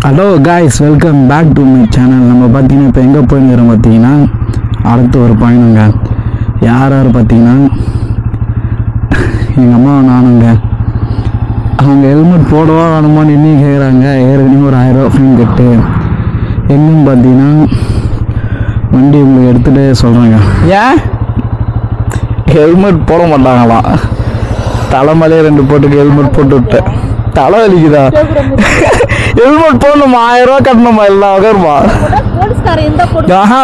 Hello guys welcome back to my channel நம்ம பார்த்தீங்கன்னா இப்போ எங்கே போயிருக்கிறோம் பார்த்தீங்கன்னா அடுத்த ஒரு பயணங்க யார் யார் பார்த்தீங்கன்னா எங்கள் அம்மா நானுங்க அவங்க ஹெல்மெட் போடவா வேணுமான்னு இன்னும் கேட்குறாங்க ஏற்கனவே ஒரு ஆயிரரூவா ஃபைன் கட்டு எங்கன்னு பார்த்தீங்கன்னா வண்டி உங்களுக்கு எடுத்துகிட்டு சொல்கிறேங்க ஏன் ஹெல்மெட் போட மாட்டாங்களாம் தலைமலையே ரெண்டு போட்டுக்கு ஹெல்மெட் போட்டு விட்டேன் தலை வலிக்குதா ஹெல்மெட் போடணுமா ஆயிரம் ரூபா கட்டணுமா எல்லாம் உட்காருமா போலீஸ்காரன் எந்த போடு ஆஹா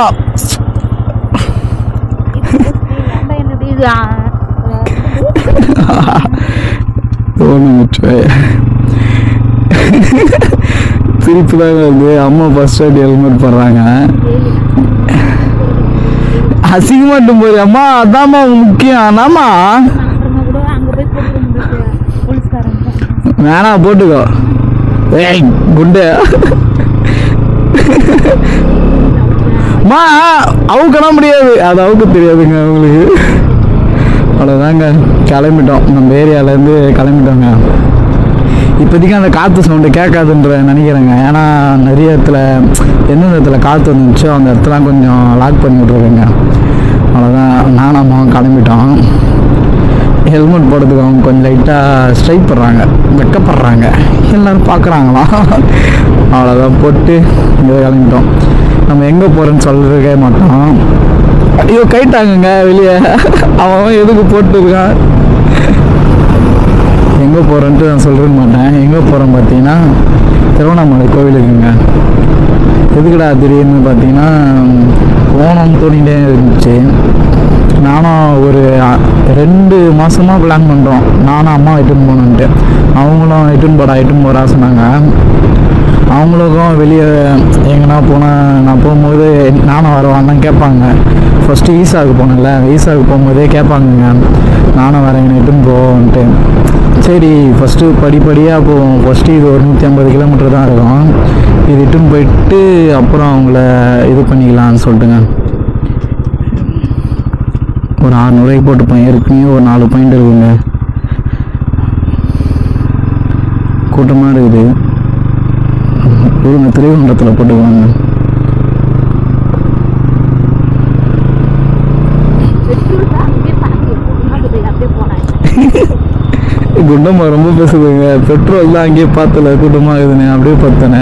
என்னது இது ஆ, ஒன்று முச்சு சிரிப்பு தாங்க வருது அம்மா ஃபர்ஸ்ட் வாட்டி ஹெல்மெட் போடுறாங்க அசிங்கமாட்டும் போது அம்மா அதாம்மா முக்கியம் ஆனாமா அப்புறமா கூட அங்க போய் போட்டு முடிச்சு போலீஸ்காரன் வேணா போட்டுக்கோ ஏய் குண்டு அம்மா அவுக்கட முடியாது அது அவுக்க தெரியாதுங்க அவங்களுக்கு அவ்வளோதாங்க கிளம்பிட்டோம் நம்ம ஏரியாவிலேருந்து கிளம்பிட்டோங்க இப்போதைக்கு அந்த காற்று சவுண்டு கேட்காதுன்ற நினைக்கிறேங்க ஏன்னா நிறைய இடத்துல எந்தெந்த இடத்துல காற்று வந்துச்சோ அந்த இடத்துலாம் கொஞ்சம் லாக் பண்ணி விட்ருக்கேங்க அவ்வளோதான் நானும் அம்மாவும் கிளம்பிட்டோம் ஹெல்மெட் போடுறதுக்கு அவங்க கொஞ்சம் லைட்டாக ஸ்ட்ரைக் பண்ணுறாங்க வெக்கப்படுறாங்க எல்லோரும் பார்க்குறாங்களாம் அவ்வளோதான் போட்டு இங்கே கிளம்பிட்டோம் நம்ம எங்கே போகிறோன்னு சொல்லிருக்கவே மாட்டோம் ஐயோ கைட்டாங்கங்க வெளியே அவன் அவன் எதுக்கு போட்டுருக்கான் எங்கே போகிறேன்ட்டு நான் சொல்லிருக்க மாட்டேன் எங்கே போகிறேன் பார்த்தீங்கன்னா திருவண்ணாமலை கோவிலுக்குங்க எதுக்குடா திடீர்னு பார்த்தீங்கன்னா போகணும்னு தோணிகிட்டே இருந்துச்சு நானும் ஒரு அ- ரெண்டு மாதமாக பிளான் பண்ணுறோம் நானும் அம்மா இட்டுன்னு போகணுன்ட்டு அவங்களும் இட்டுன்னு போடா இட்டுன்னு போடா சொன்னாங்க அவங்களுக்கும் வெளியே எங்கன்னா போனால் நான் போகும்போது நானும் வரவான்னு தான் கேட்பாங்க ஃபஸ்ட்டு ஈசாவுக்கு போனேன்ல ஈசாவுக்கு போகும்போதே கேட்பாங்கங்க நானும் வரேன் என்னை இட்டுன்னு போன்ட்டு சரி ஃபஸ்ட்டு படிப்படியாக போவோம் ஃபஸ்ட்டு இது ஒரு நூற்றி ஐம்பது கிலோமீட்டர் தான் இருக்கும் இது இட்டுன்னு போயிட்டு அப்புறம் அவங்கள இது பண்ணிக்கலாம்னு சொல்லிட்டுங்க ஒரு ஆறுநூறுவாய்க்கு போட்டுப்போம் ஏற்கனவே ஒரு நாலு பாயிண்ட் இருக்குங்க கூட்டமாக இருக்குது கொடுங்க திரைவண்டத்தில் போட்டுக்குவாங்க பெட்ரோல் தான் அப்படியே பாருங்க அப்படியே அப்படியே போனாங்க குண்டம்மா ரொம்ப பேசுதுங்க பெட்ரோல் தான் அங்கேயே பார்த்தல கூட்டமாக இருக்குதுண்ணே அப்படியே பார்த்தனே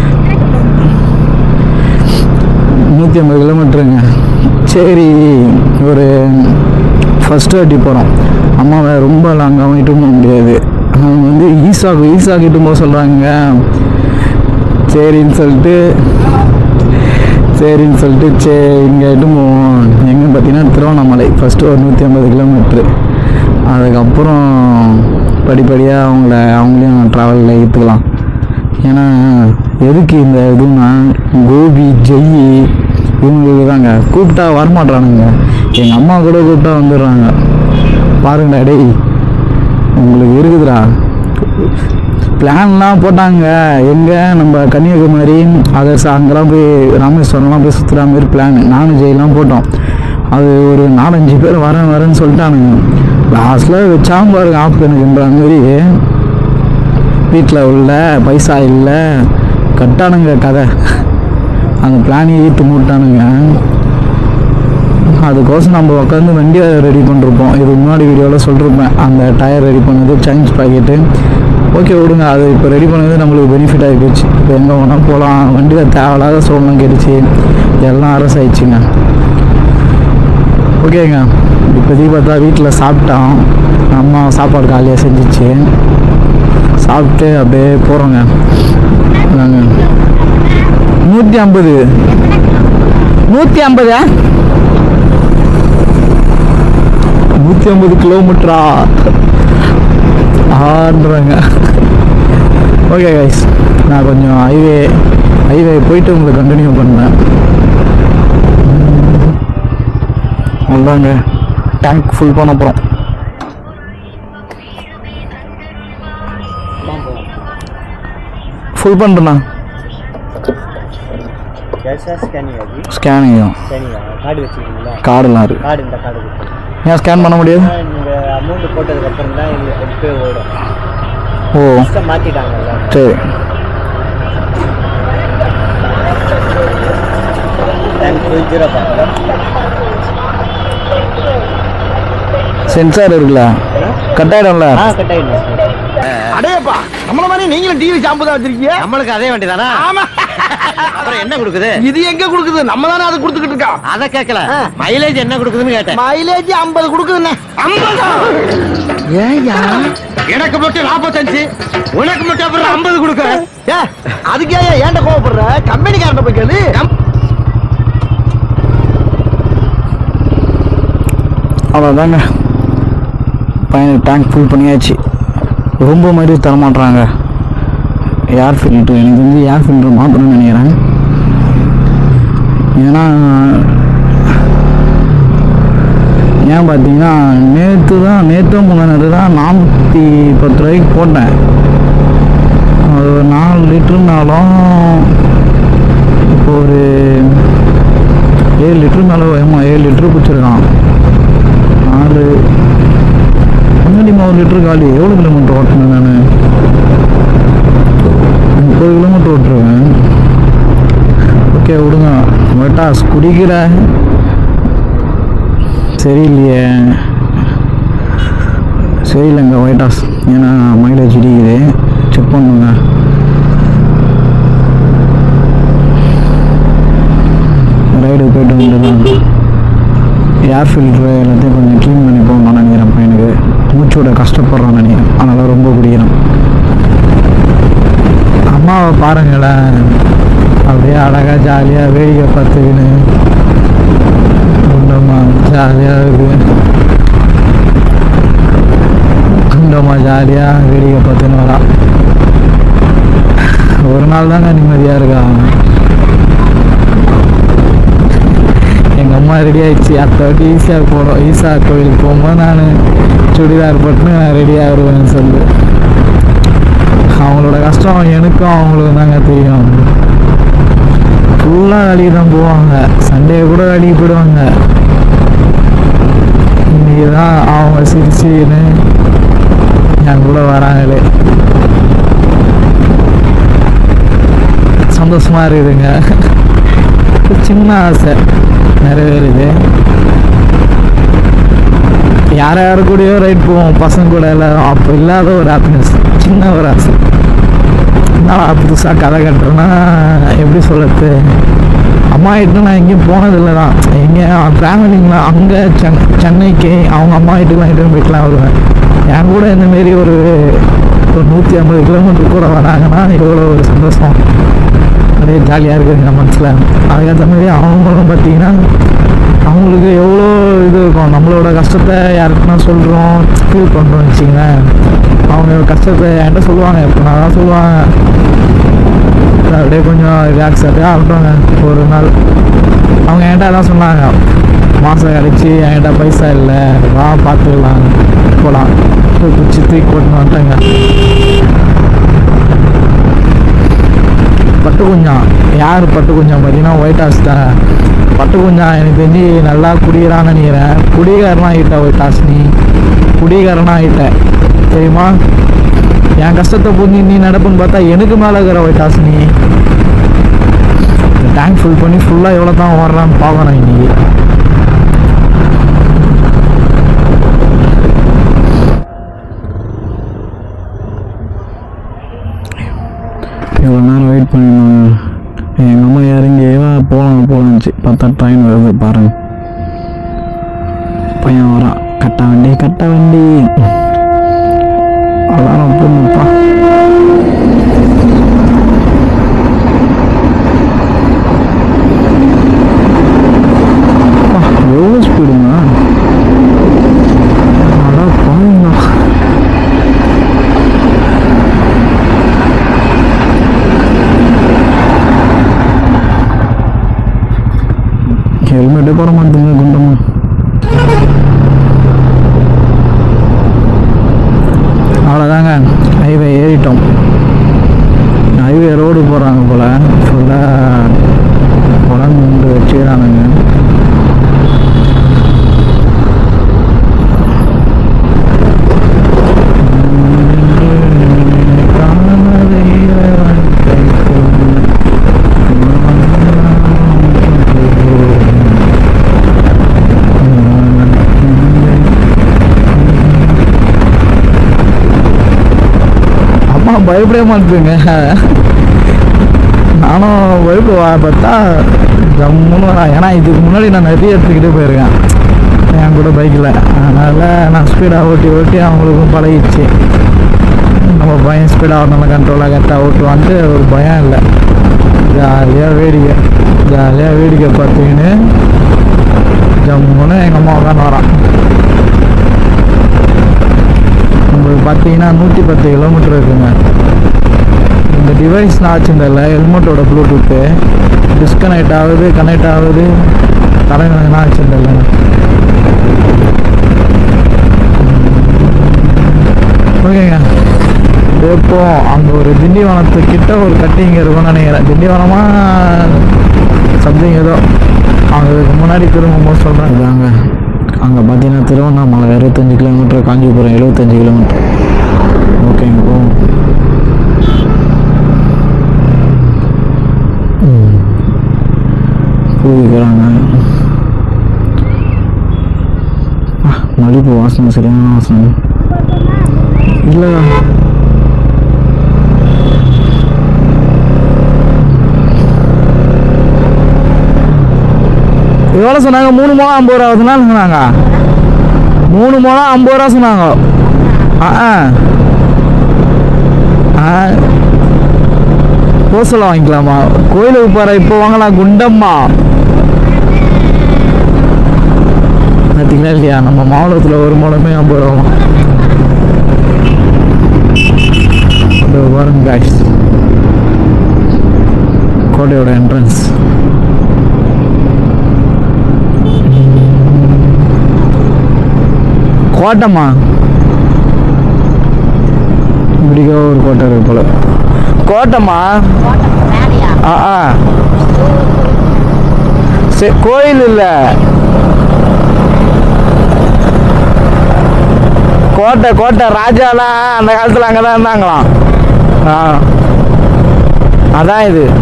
நூற்றி ஐம்பது கிலோமீட்டருங்க சரி ஒரு ஃபஸ்ட்டு வாட்டி போகிறோம் அம்மாவை ரொம்ப லாங்காகவும் இட்டு போக முடியாது அவங்க வந்து ஈசாக்கு ஈசாக்கு இட்டு போக சொல்கிறாங்க சரின்னு சொல்லிட்டு சரின்னு சொல்லிட்டு சே இங்கே இட்டு போவோம் எங்கே பார்த்தீங்கன்னா திருவண்ணாமலை ஃபஸ்ட்டு ஒரு நூற்றி ஐம்பது கிலோமீட்ரு அதுக்கப்புறம் படிப்படியாக அவங்கள அவங்களையும் ட்ராவலில் ஏற்றுக்கலாம் ஏன்னா எதுக்கு இந்த இதுனா கோபி ஜெய் இவங்களுக்கு தாங்க கூப்பிட்டா வரமாட்றானுங்க எங்கள் அம்மா கூட கூப்பிட்டா வந்துடுறாங்க பாருங்கடா டேய் உங்களுக்கு இருக்குதுடா பிளான்லாம் போட்டாங்க எங்கே நம்ம கன்னியாகுமரி அதர்ஸ் அங்கெல்லாம் போய் ராமேஸ்வரம்லாம் போய் சுற்றுற மாதிரி பிளான் நானும் ஜெயிலாம் போட்டோம் அது ஒரு நாலஞ்சு பேர் வரேன் வரேன்னு சொல்லிட்டானுங்க லாஸ்ட்டில் வச்சாம பாருங்க ஆப் எனக்குன்ற மாதிரி வீட்டில் உள்ள பைசா இல்லை கட்டானுங்க கதை அந்த பிளானை ஈட்டு மூட்டானுங்க அதுக்கோசம் நம்ம உட்காந்து வண்டியை ரெடி பண்ணிருப்போம் இதுக்கு முன்னாடி வீடியோவில் சொல்லிருப்பேன் அந்த டயர் ரெடி பண்ணது சேஞ்ச் பாக்கெட்டு ஓகே விடுங்க அது இப்போ ரெடி பண்ணது நம்மளுக்கு பெனிஃபிட் ஆகி போச்சு இப்போ எங்கே வேணால் போகலாம் வண்டியில் தேவையில்லாத சோழலாம் கேட்டுச்சு எல்லாம் அரசாயிடுச்சுங்க ஓகேங்க இப்போதைக்கு பார்த்தா வீட்டில் சாப்பிட்டோம் அம்மா சாப்பாடு காலையாக செஞ்சிச்சு சாப்பிட்டு அப்படியே போகிறோங்க நாங்கள் நூற்றி ஐம்பது நூற்றி ஐம்பதா நூற்றி ஐம்பது கிலோமீட்டரா ஆடுறாங்க ஓகே கைஸ் நான் கொஞ்சம் ஹைவே ஹைவே போயிட்டு உங்களுக்கு கண்டினியூ பண்ணேன் அவ்வளோதாங்க டேங்க் ஃபுல் பண்ண போகிறோம் ஃபுல் பண்ணுறேண்ணா कैसा स्कैनिंग होगी ஸ்கேனிங்கும் ஸ்கேனிங் கார்டு வச்சுருக்கீங்களா கார்டெல்லாம் இருக்குது கார்டு இந்த கார்டு கொடுத்து ஏன் ஸ்கேன் பண்ண முடியாது நீங்கள் அமௌண்ட் போட்டதுக்கப்புறம் தான் எங்களுக்கு எடுத்து ஓடும் ஓ சிஸ்டம் மாற்றிட்டாங்கல்ல சரி ஒன் டூ ஜீரோ பார்க்கல சென்சார் இருக்குல்ல கட் ஆயிடும்ல ஆ கட் ஆகிடுங்க அடேப்பா நம்மள மாதிரி நீங்களும் டிவி ஷாம்பு தான் வச்சிருக்கீங்க நம்மளுக்கு அதே வண்டி தானா ஆமா அப்புறம் என்ன கொடுக்குது இது எங்க கொடுக்குது நம்ம தானே அதை கொடுத்துக்கிட்டு இருக்கோம் அத கேட்கல ஆ. மைலேஜ் என்ன கொடுக்குதுன்னு கேட்டேன் மைலேஜ் ஐம்பது கொடுக்குதுண்ணே ஐம்பதா ஏயா எனக்கு மட்டும் நாற்பத்தஞ்சு உனக்கு மட்டும் அப்புறம் ஐம்பது கொடுக்க ஏ அதுக்கே ஏன்ட கோவப்படுற கம்பெனிக்காரன் போய் கேளு அவ்வளோதாங்க பையனுக்கு டேங்க் ஃபுல் பண்ணியாச்சு ரொம்ப மாதிரி தரமாட்றாங்க ஏர் ஃபில்ட்ரு எனக்கு தெரிஞ்சு ஏர் ஃபில்ட்ரு மாற்றணும்னு நினைக்கிறேன் ஏன்னா ஏன் பார்த்தீங்கன்னா நேற்று தான் நேற்று முன்னாடி தான் நானூற்றி பத்து ரூபாய்க்கு போட்டேன் அது ஒரு நாலு லிட்டருனாலும் இப்போ ஒரு ஏழு லிட்டரு மேலே ஏமா ஏழு லிட்டரு பிடிச்சிருக்கான் நாலு முன்னாடிமா ஒரு லிட்டரு காலி எவ்வளோ கிலோமீட்டர் ஓட்டினேன் நான் முப்பது கிலோமீட்டர் ஓட்டுருவேன் ஓகே விடுங்க வெட்டாஸ் குடிக்கிற சரியில்லையே சரியில்லைங்க ஒயிட் ஹாஸ் ஏன்னா மைலேஜ் இடிக்குது செக் பண்ணுங்க ரைடு போயிட்டு வந்துடலாம் ஏர் ஃபில்ட்ரு எல்லாத்தையும் கொஞ்சம் க்ளீன் பண்ணி போகணும்னு நினைக்கிறேன் பையனுக்கு மூச்சோட கஷ்டப்படுறான்னு நினைக்கிறேன் அதனால் ரொம்ப குடிக்கிறேன் அம்மாவை பாருங்களேன் அப்படியே அழகாக ஜாலியாக வேடிக்கை பார்த்துக்கின்னு குண்டமா ஜாலியாக இருக்கு குண்டமா ஜாலியாக வேடிக்கை பார்த்துன்னு வரா ஒரு நாள் தாங்க நிம்மதியாக இருக்கா எங்கள் அம்மா ரெடி ஆயிடுச்சு அடுத்த வாட்டி ஈஸியாக போகணும் ஈசா கோயிலுக்கு போகும்போது நான் சுடிதார் போட்டுன்னு நான் ரெடியாக வருவேன்னு சொல்லு அவங்களோட கஷ்டம் எனக்கும் அவங்களுக்கும் தாங்க தெரியும் ஃபுல்லாக வேலைக்கு தான் போவாங்க சண்டே கூட வேலைக்கு போயிடுவாங்க இன்னைக்கு தான் அவங்க சிரிச்சுன்னு என் கூட வராங்களே சந்தோஷமா இருக்குதுங்க ஒரு சின்ன ஆசை நிறைவேறுது யார் யார் கூடயோ ரைட் போவோம் பசங்க கூட எல்லாரும் அப்போ இல்லாத ஒரு ஹாப்பினஸ் சின்ன ஒரு ஆசை நான் புதுசாக கதை கட்டுறேன்னா எப்படி சொல்கிறது அம்மா வீட்டுக்கு நான் எங்கேயும் போனதில்லை தான் எங்கேயும் ட்ராவலிங்கில் அங்கே சென் சென்னைக்கு அவங்க அம்மா வீட்டுக்குலாம் இட்டுன்னு போயிட்டுலாம் வருவேன் என் கூட இந்தமாரி ஒரு ஒரு நூற்றி ஐம்பது கிலோமீட்டர் கூட வராங்கன்னா எவ்வளோ ஒரு சந்தோஷம் அப்படியே ஜாலியாக இருக்குது என் மனசில் அதுக்கேற்ற மாதிரி அவங்களும் பார்த்தீங்கன்னா அவங்களுக்கு எவ்வளோ இது இருக்கும் நம்மளோட கஷ்டத்தை யாருக்குன்னா சொல்கிறோம் ஃபீல் பண்ணுறோம் வச்சிங்களேன் அவங்க கஷ்டத்தை என்கிட்ட சொல்லுவாங்க எப்போ நான் தான் சொல்லுவாங்க அப்படியே கொஞ்சம் ரிலாக்ஸ் அப்படியே ஆகட்டுங்க ஒரு நாள் அவங்க என்கிட்ட அதான் சொன்னாங்க மாதம் கழிச்சு என்கிட்ட பைசா இல்லை வா பார்த்துக்கலாம் போகலாம் பிடிச்சி தூக்கி போட்டுன்னு வந்துட்டேங்க பட்டு குஞ்சான் யார் பட்டு குஞ்சான் பார்த்தீங்கன்னா ஒயிட் ஹாஸ் தான் பட்டு குஞ்சான் எனக்கு தெரிஞ்சு நல்லா குடிக்கிறான்னு நினைக்கிறேன் குடிகாரனா ஆகிட்ட ஒயிட் ஹாஸ் நீ குடிகாரனா ஆகிட்ட தெரியுமா என் கஷ்டத்தை புரிஞ்சு நீ நடப்புன்னு பார்த்தா எனக்கு மேலே இருக்கிற ஒயிட் ஹாஸ் நீ டேங்க் ஃபுல் பண்ணி ஃபுல்லாக எவ்வளோ தான் ஓடுறான்னு பார்க்கணும் இன்னைக்கு எவ்வளோ நேரம் வெயிட் பண்ணிடணும் எங்கள் அம்மா இறங்கி வா போகலாம் போகலான்ச்சு பார்த்தா ட்ரெயின் வருது பாருங்க பையன் வரான் கட்ட வண்டி கட்ட வண்டி அலாரம் போடணுப்பா அப்பா, எவ்வளோ ஸ்பீடுங்க அடா பாருங்களா ஹெல்மெட்டே போட மாட்டேங்க குண்டமா அவ்வளோதாங்க ஹைவே ஏறிட்டோம் ஹைவே ரோடு போடுறாங்க போல் ஃபுல்லாக குழம்பு வச்சுக்கிறானுங்க அம்மா பயப்படவே மாட்டேங்க நானும் பயப்படுவா பார்த்தா ஜம்முன்னு வரா ஏன்னா இதுக்கு முன்னாடி நான் நிறைய எடுத்துக்கிட்டே போயிருக்கேன் என் கூட பைக்கில் அதனால் நான் ஸ்பீடாக ஓட்டி ஓட்டி அவங்களுக்கும் பழகிடுச்சு நம்ம பையன் ஸ்பீடாக நம்ம கண்ட்ரோலாக கரெக்டாக ஓட்டுவான்ட்டு ஒரு பயம் இல்லை ஜாலியாக வேடிக்கை ஜாலியாக வேடிக்கை பார்த்துக்கின்னு ஜம்முன்னு எங்கள் அம்மா உட்காந்து வரான் உங்களுக்கு பார்த்தீங்கன்னா நூற்றி பத்து கிலோமீட்டர் இருக்குங்க இந்த டிவைஸ் நான் வச்சுருந்தல ஹெல்மெட்டோட ப்ளூடூத்து டிஸ்கனெக்ட் ஆகுது கனெக்ட் ஆகுது தலைவனா வச்சுருந்தல ஓகேங்க இப்போ அங்கே ஒரு திண்டிவனத்துக்கிட்ட ஒரு கட்டிங் இருக்கும்னு நினைக்கிறேன் திண்டிவனமா சம்திங் ஏதோ அவங்க இதுக்கு முன்னாடி திரும்பும்போது சொல்கிறாங்க அங்கே அங்கே பார்த்தீங்கன்னா திருவண்ணாமலை இருபத்தஞ்சி கிலோமீட்டர் காஞ்சிபுரம் எழுபத்தஞ்சி கிலோமீட்டர் ஓகேங்க போவோம் ம். பூவிக்கிறாங்க ஆ, மல்லிகைப்பூ வாசனை சரியான வாசனை இல்லை எவ்வளோ சொன்னாங்க மூணு முழம் ஐம்பது ரூபா சொன்னாங்க சொன்னாங்க மூணு முழம் ஐம்பது ரூபா சொன்னாங்க ஆ ஆ ஆ பூசலை வாங்கிக்கலாமா கோயிலுக்கு போகிற இப்போ வாங்கலாம் குண்டம்மா பார்த்தீங்களா இல்லையா நம்ம மாவட்டத்தில் ஒரு முழமே ஐம்பது ரூபா இதோ பாருங்க guys. கோட்டையோட என்ட்ரன்ஸ் கோட்டைம்மா இப்படிக்கோ ஒரு கோட்டை இருக்கு போல கோட்டைம்மா மேலையா ஆ ஆ சரி கோயில் இல்லை கோட்டை கோட்டை ராஜாலாம் அந்த காலத்தில் அங்கே தான் இருந்தாங்களாம் ஆ அதான் இது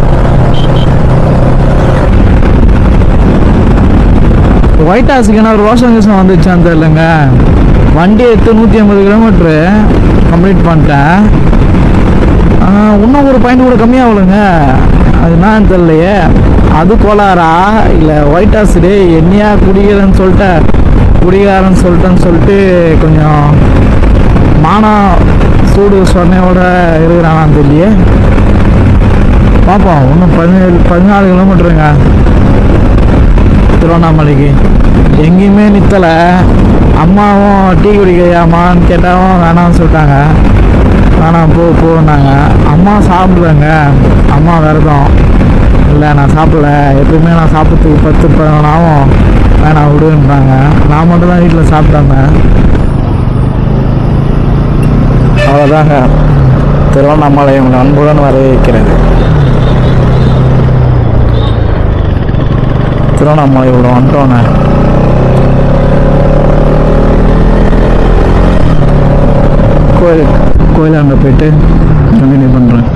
ஒயிட் ஹவுஸுக்கு என்ன ஒரு ரோஷன் கிருஷ்ணன் வந்துச்சான்னு தெரியலங்க வண்டி எடுத்து நூற்றி ஐம்பது கிலோமீட்ரு கம்ப்ளீட் பண்ணிட்டேன் ஆ, இன்னும் ஒரு பாயிண்ட் கூட கம்மியாகலுங்க அது என்னன்னு தெரியலையே அது கோளாரா இல்லை ஒயிட் ஹவுஸ் டே என்னையா குடிக்கிறேன்னு சொல்லிட்டு குடிகாரன்னு சொல்லிட்டேன்னு சொல்லிட்டு கொஞ்சம் மானம் சூடு சொன்னையோட இருக்கிறானான்னு தெரியலையே பார்ப்போம் இன்னும் பதினேழு பதினாலு கிலோமீட்டருங்க திருவண்ணாமலைக்கு எங்கேயுமே நிற்கலை அம்மாவும் டீ குடிக்கையாமான்னு கேட்டாவும் வேணாம்னு சொல்லிட்டாங்க வேணாம் போ போனாங்க அம்மா சாப்பிடலங்க அம்மா விரதம் இல்லை நான் சாப்பிடல எப்பயுமே நான் சாப்பிட்றதுக்கு பத்து பதினொன்று ஆகும் வேணாம் விடுன்றாங்க நான் மட்டும் தான் வீட்டில் சாப்பிட்டாங்க அவ்வளோதாங்க திருவண்ணாமலை உங்களை அன்புடன் வரவேற்கிறது திருவண்ணாமலை இவ்வளோ வந்துட்டோங்க கோயில் கோயிலாண்ட போயிட்டு கண்டினியூ பண்ணுறேன்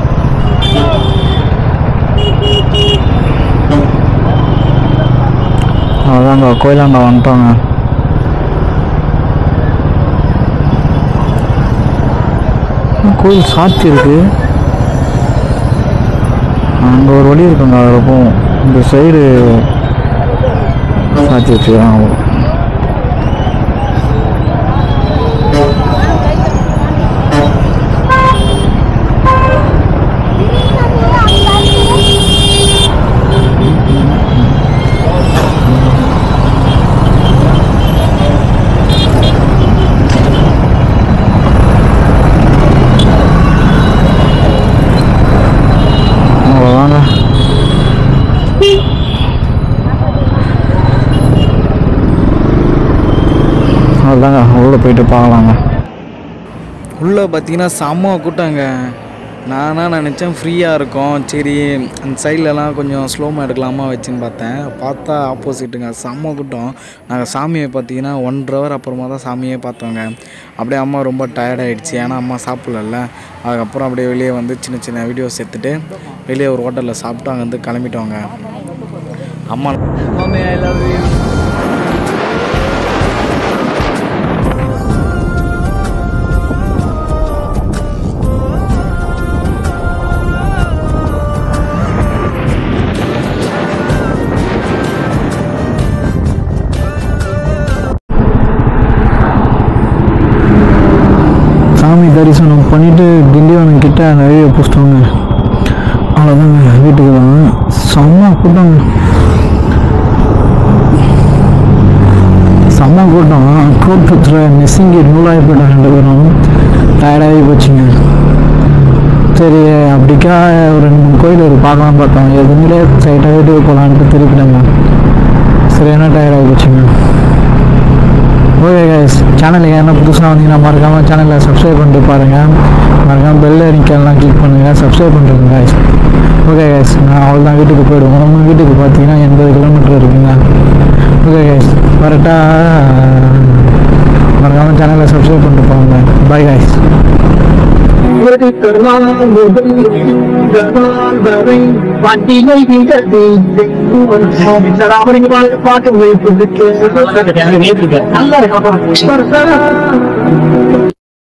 அதாங்க கோயிலாண்ட வந்துட்டோங்க கோயில் சாத்தி இருக்கு அங்கே ஒரு வழி இருக்குங்க அதில் போவோம் இந்த சைடு சாத்தி வச்சுக்கிறாங்க அவ்வளோதாங்க அவ்வளோதாங்க உள்ளே போயிட்டு பார்க்கலாங்க உள்ளே பார்த்தீங்கன்னா செம்ம கூட்டங்க நானா நினச்சேன் ஃப்ரீயாக இருக்கும் சரி அந்த சைட்லலாம் கொஞ்சம் ஸ்லோமாக எடுக்கலாமா வச்சுன்னு பார்த்தேன் பார்த்தா ஆப்போசிட்டுங்க செம்ம கூட்டம் நாங்கள் சாமியை பார்த்தீங்கன்னா ஒன்றரை ஹவர் அப்புறமா தான் சாமியே பார்த்தோங்க அப்படியே அம்மா ரொம்ப tired ஆயிடுச்சு ஏன்னா அம்மா சாப்பிடல அதுக்கப்புறம் அப்படியே வெளியே வந்து சின்ன சின்ன வீடியோஸ் எடுத்துட்டு வெளியே ஒரு ஹோட்டலில் சாப்பிட்டு அங்கேருந்து கிளம்பிட்டோங்க அம்மா மம்மி ஐ லவ் யூ பண்ணிவிட்டு திண்டிவனம் கிட்ட அந்த வழியை பிடிச்சிட்டோங்க அவ்வளோதாங்க வீட்டுக்கு தான் செம்ம கூட்டம் செம்ம கூட்டம் கூட்டத்தில் நெசுங்கி நூலாகி போயிட்டாங்க ரெண்டு பேரும் டயர்டாகி போச்சுங்க சரி அப்படிக்கா ஒரு ரெண்டு மூணு கோயில் ஒரு பார்க்கலாம் பார்த்தோம் எதுவுமே ஸ்ட்ரைட்டாக வீட்டுக்கு போகலான்ட்டு திருப்பிட்டாங்க சரியான டயர்டாகி போச்சுங்க ஓகே கைஸ் சேனலுக்கு என்ன புதுசாக வந்தீங்கன்னா மறக்காமல் சேனலில் சப்ஸ்கிரைப் பண்ணிட்டு பாருங்கள் மறக்காமல் பெல் ஐக்கன்லாம் கிளிக் பண்ணுங்கள் சப்ஸ்கிரைப் பண்ணுறேங்க கைஸ் ஓகே கைஸ் நான் அவ்வளோதான் வீட்டுக்கு போயிடுவோம் நம்ம வீட்டுக்கு பார்த்தீங்கன்னா எண்பது கிலோமீட்டர் இருக்குங்க ஓகே கைஸ் கரெக்டா மறக்காமல் சேனலை சப்ஸ்கிரைப் பண்ணிட்டு போங்க பாய் கைஸ் வண்டியை விடது பாட்டு நல்லா இருக்கும்